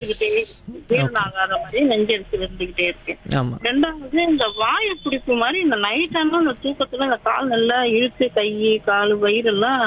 இருந்துகிட்டே இருக்கு ஜீரணம் ஆகாத மாதிரி நெஞ்செரிச்சல் இருந்துகிட்டே இருக்கு ஆமாம் ரெண்டாவது இந்த வாயு பிடிப்பு மாதிரி இந்த நைட் ஆனா இந்த தூக்கத்துல இந்த கால் நல்லா இழுத்து கை கால் வயிறு எல்லாம்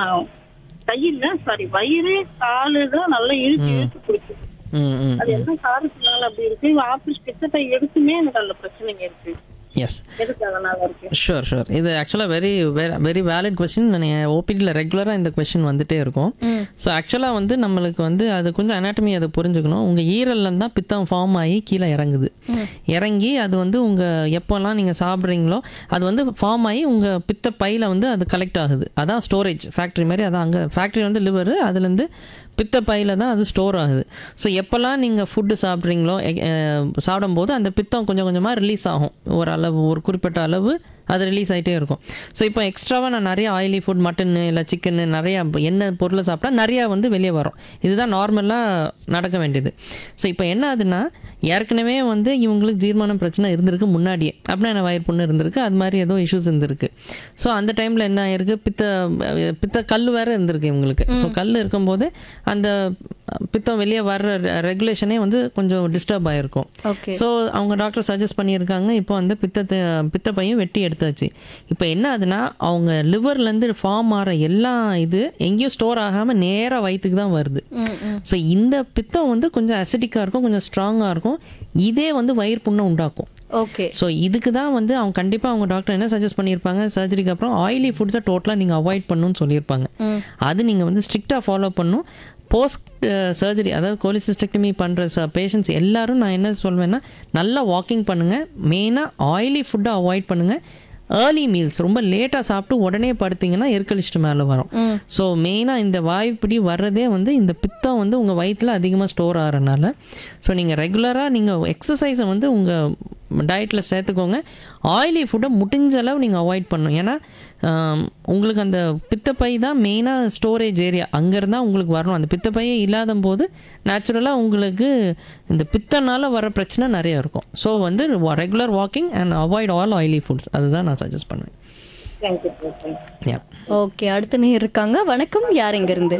கையில சாரி வயிறு காலு தான் நல்லா இழுத்து இழுத்து பிடிக்கும் ம் ம் அது என்ன காரணத்தினால அப்படி இருக்கு ஆபீஸ் கிட்ட எடுத்துமே எனக்கு அந்த பிரச்சனைங்க இருக்கு எஸ் எதுக்கு அதனால இருக்கு ஷூர் ஷூர் இது ஆக்சுவலாக வெரி வெரி வேலிட் கொஸ்டின் நீங்கள் ஓபிடியில் ரெகுலராக இந்த கொஸ்டின் வந்துட்டே இருக்கும் ஸோ ஆக்சுவலாக வந்து நம்மளுக்கு வந்து அது கொஞ்சம் அனாட்டமி அதை புரிஞ்சுக்கணும் உங்கள் ஈரல்ல தான் பித்தம் ஃபார்ம் ஆகி கீழே இறங்குது இறங்கி அது வந்து உங்கள் எப்போல்லாம் நீங்கள் சாப்பிட்றீங்களோ அது வந்து ஃபார்ம் ஆகி உங்கள் பித்த பையில் வந்து அது கலெக்ட் ஆகுது அதான் ஸ்டோரேஜ் ஃபேக்ட்ரி மாதிரி அதான் அங்கே ஃபேக்ட்ரி வந்து லிவர் அதுலேருந்து பித்த பையில் தான் அது ஸ்டோர் ஆகுது ஸோ எப்போல்லாம் நீங்கள் ஃபுட்டு சாப்பிட்றீங்களோ சாப்பிடும்போது அந்த பித்தம் கொஞ்சம் கொஞ்சமாக ரிலீஸ் ஆகும் ஒரு அளவு ஒரு குறிப்பிட்ட அளவு அது ரிலீஸ் ஆகிட்டே இருக்கும் ஸோ இப்போ எக்ஸ்ட்ராவாக நான் நிறைய ஆயிலி ஃபுட் மட்டனு இல்லை சிக்கனு நிறையா என்ன பொருளை சாப்பிட்டா நிறையா வந்து வெளியே வரும் இதுதான் நார்மலாக நடக்க வேண்டியது ஸோ இப்போ என்ன ஆகுதுன்னா ஏற்கனவே வந்து இவங்களுக்கு ஜீர்மானம் பிரச்சனை இருந்திருக்கு முன்னாடியே அப்படின்னா என்ன வயிறு புண்ணு இருந்திருக்கு அது மாதிரி ஏதோ இஷ்யூஸ் இருந்திருக்கு ஸோ அந்த டைமில் என்ன ஆயிருக்கு பித்த பித்த கல் வேறு இருந்திருக்கு இவங்களுக்கு ஸோ கல் இருக்கும்போது அந்த பித்தம் வெளியே வர்ற ரெகுலேஷனே வந்து கொஞ்சம் டிஸ்டர்ப் ஆகிருக்கும் ஓகே ஸோ அவங்க டாக்டர் சஜஸ்ட் பண்ணியிருக்காங்க இப்போ வந்து பித்தத்தை பித்த பையும் வெட்டி எடுத்தாச்சு இப்போ என்ன ஆகுதுன்னா அவங்க லிவர்லேருந்து ஃபார்ம் ஆகிற எல்லா இது எங்கேயும் ஸ்டோர் ஆகாமல் நேராக வயிற்றுக்கு தான் வருது ஸோ இந்த பித்தம் வந்து கொஞ்சம் அசிடிக்காக இருக்கும் கொஞ்சம் ஸ்ட்ராங்காக இருக்கும் இதே வந்து வயிறு புண்ணை உண்டாக்கும் ஓகே ஸோ இதுக்கு தான் வந்து அவங்க கண்டிப்பாக அவங்க டாக்டர் என்ன சஜஸ்ட் பண்ணியிருப்பாங்க சர்ஜரிக்கு அப்புறம் ஆயிலி ஃபுட்ஸை டோட்டலாக நீங்கள் அவாய்ட் பண்ணணும்னு சொல்லியிருப்பாங்க அது நீங்கள் வந்து ஸ்ட்ரிக்டாக ஃபாலோ பண்ணணும் போஸ்ட் சர்ஜரி அதாவது கோலிசிஸ்டெக்டமி பண்ணுற ச பேஷண்ட்ஸ் எல்லாரும் நான் என்ன சொல்வேன்னா நல்லா வாக்கிங் பண்ணுங்கள் மெயினாக ஆயிலி ஃபுட்டை அவாய்ட் பண்ணுங்கள் ஏர்லி மீல்ஸ் ரொம்ப லேட்டாக சாப்பிட்டு உடனே படுத்தீங்கன்னா எருக்கலிஸ்ட் மேலே வரும் ஸோ மெயினாக இந்த வாய்ப்பிடி வர்றதே வந்து இந்த பித்தம் வந்து உங்கள் வயிற்றில் அதிகமாக ஸ்டோர் ஆகிறனால ஸோ நீங்கள் ரெகுலராக நீங்கள் எக்ஸசைஸை வந்து உங்கள் டயட்டில் சேர்த்துக்கோங்க ஆயிலி ஃபுட்டை முடிஞ்ச அளவு நீங்கள் அவாய்ட் பண்ணணும் ஏன்னா ஆம், உங்களுக்கு அந்த பித்தப்பை தான் மெயினாக ஸ்டோரேஜ் ஏரியா அங்கேருந்தா உங்களுக்கு வரணும் அந்த பித்தப்பையே இல்லாத போது நேச்சுரலாக உங்களுக்கு இந்த பித்தனால வர பிரச்சனை நிறைய இருக்கும் ஸோ வந்து regular walking and avoid all oily foods அதுதான் நான் சஜஸ்ட் பண்ணுவேன் தேங்க்யூ யா ஓகே அடுத்த நீ இருக்காங்க வணக்கம் யார் எங்க இருந்து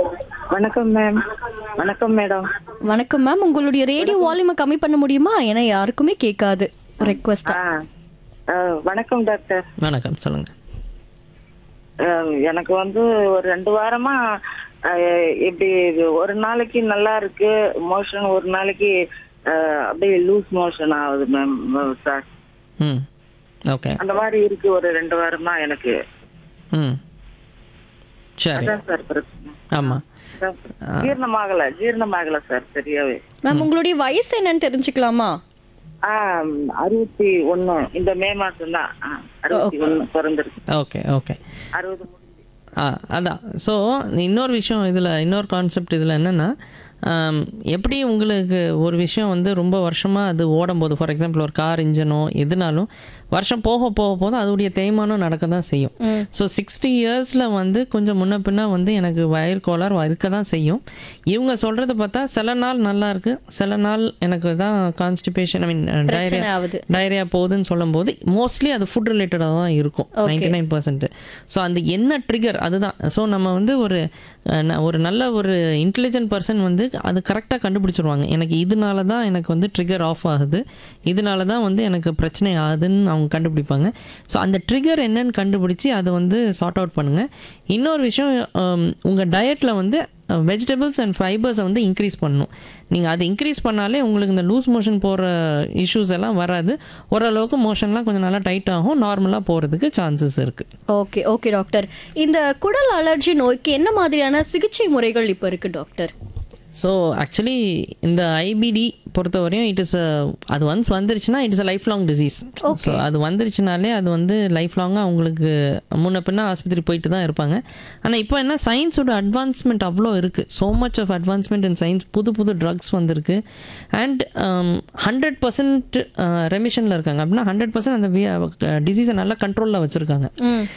வணக்கம் மேம் வணக்கம் மேடம் வணக்கம் மேம் உங்களுடைய ரேடியோ வால்யூமை கம்மி பண்ண முடியுமா ஏன்னா யாருக்குமே கேட்காது ரெக்வஸ்டா வணக்கம் டாக்டர் வணக்கம் சொல்லுங்கள் அஹ் எனக்கு வந்து ஒரு ரெண்டு வாரமா அஹ், இப்படி இது ஒரு நாளைக்கு நல்லா இருக்கு மோஷன் ஒரு நாளைக்கு அஹ், அப்படியே லூஸ் மோஷன் ஆகுது மேம் சார் ம் ஓகே அந்த மாதிரி இருக்கு ஒரு ரெண்டு வாரமா எனக்கு ம் சரி அதான் சார் பிரச்சனை ஆமாம் அதான் sir. ஜீரணமாகல ஜீரணமாகல சார் சரியாவே மேம் உங்களுடைய வயசு என்னன்னு தெரிஞ்சுக்கலாமா ஆ அறுபத்தி ஒண்ணு இந்த மே மாசம் தான் அறுபத்தி ஒண்ணு பிறந்திருக்கு ஓகே ஓகே அறுபது முடிஞ்சு ஆ அதான் ஸோ இன்னொரு விஷயம் இதில் இன்னொரு கான்செப்ட் இதில் என்னென்னா எப்படி உங்களுக்கு ஒரு விஷயம் வந்து ரொம்ப வருஷமாக அது ஓடும்போது ஃபார் எக்ஸாம்பிள் ஒரு கார் இன்ஜினோ எதுனாலும் வருஷம் போக போக போது அதோடைய தேய்மானம் நடக்க தான் செய்யும் ஸோ சிக்ஸ்டி இயர்ஸில் வந்து கொஞ்சம் முன்ன பின்ன வந்து எனக்கு வயிறு கோளாறு இருக்க தான் செய்யும் இவங்க சொல்கிறத பார்த்தா சில நாள் நல்லா இருக்கு சில நாள் எனக்கு தான் கான்ஸ்டிபேஷன் ஐ மீன் பிரச்சனை டைரியா ஆகுது டைரியா போகுதுன்னு சொல்லும்போது மோஸ்ட்லி அது ஃபுட் ரிலேட்டடாக தான் இருக்கும் நைன்டி நைன் பர்சன்ட் ஸோ அந்த என்ன ட்ரிகர் அதுதான் ஸோ நம்ம வந்து ஒரு அஹ், ந- ஒரு நல்ல ஒரு இன்டெலிஜென்ட் பர்சன் வந்து அது கரெக்டாக கண்டுபிடிச்சிருவாங்க எனக்கு இதனால தான் எனக்கு வந்து ட்ரிகர் ஆஃப் ஆகுது இதனால தான் வந்து எனக்கு பிரச்சனை ஆகுதுன்னு அவங்க கண்டுபிடிப்பாங்க ஸோ அந்த ட்ரிகர் என்னன்னு கண்டுபிடிச்சி அதை வந்து சார்ட் அவுட் பண்ணுங்கள் இன்னொரு விஷயம் உங்கள் டயட்டில் வந்து வெஜிடபிள்ஸ் அண்ட் ஃபைபர்ஸை வந்து இன்க்ரீஸ் பண்ணணும் நீங்கள் அதை இன்க்ரீஸ் பண்ணாலே உங்களுக்கு இந்த லூஸ் மோஷன் போகிற இஷ்யூஸ் எல்லாம் வராது ஓரளவுக்கு மோஷன்லாம் கொஞ்சம் நல்லா டைட் ஆகும் நார்மலாக போகிறதுக்கு சான்சஸ் இருக்குது ஓகே ஓகே டாக்டர் இந்த குடல் அலர்ஜி நோய்க்கு என்ன மாதிரியான சிகிச்சை முறைகள் இப்போ இருக்கு டாக்டர் ஸோ ஆக்சுவலி இந்த ஐபிடி பொறுத்தவரையும் இட் இஸ் அது ஒன்ஸ் வந்துருச்சுன்னா it is a life long disease so அது வந்துருச்சுனாலே அது வந்து லைஃப் லாங்காக அவங்களுக்கு முன்ன பின்ன ஆஸ்பத்திரி போயிட்டு தான் இருப்பாங்க ஆனால் இப்போ என்ன சயின்ஸோட அட்வான்ஸ்மெண்ட் அவ்வளோ இருக்குது so much of advancement in science புது புது ட்ரக்ஸ் வந்திருக்கு அண்ட் ஹண்ட்ரட் பர்சன்ட் ரெமிஷனில் இருக்காங்க அப்படின்னா ஹண்ட்ரட் பர்சன்ட் அந்த டிசீஸை நல்லா கண்ட்ரோலில் வச்சுருக்காங்க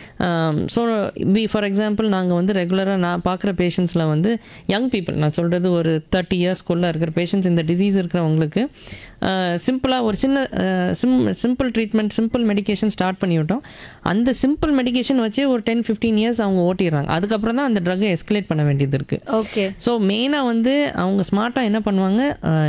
ஸோ பி ஃபார் எக்ஸாம்பிள் நாங்கள் வந்து ரெகுலராக நான் பார்க்குற பேஷண்ட்ஸில் வந்து யங் பீப்புள் நான் சொல்கிறது ஒரு தேர்ட்டி இயர்ஸ்க்குள்ளே இருக்கிற பேஷண்ட்ஸ் இந்த டிசீஸ் இருக்கிறவங்களுக்கு சிம்பிளாக ஒரு சின்ன sim simple treatment simple medication start பண்ணி விட்டோம் அந்த சிம்பிள் மெடிகேஷன் வச்சே ஒரு டென் ஃபிஃப்டீன் இயர்ஸ் அவங்க ஓட்டிடுறாங்க அதுக்கப்புறம் தான் அந்த ட்ரக்கை எஸ்கலேட் பண்ண வேண்டியது இருக்குது ஓகே ஸோ மெயினாக வந்து அவங்க ஸ்மார்ட்டாக என்ன பண்ணுவாங்க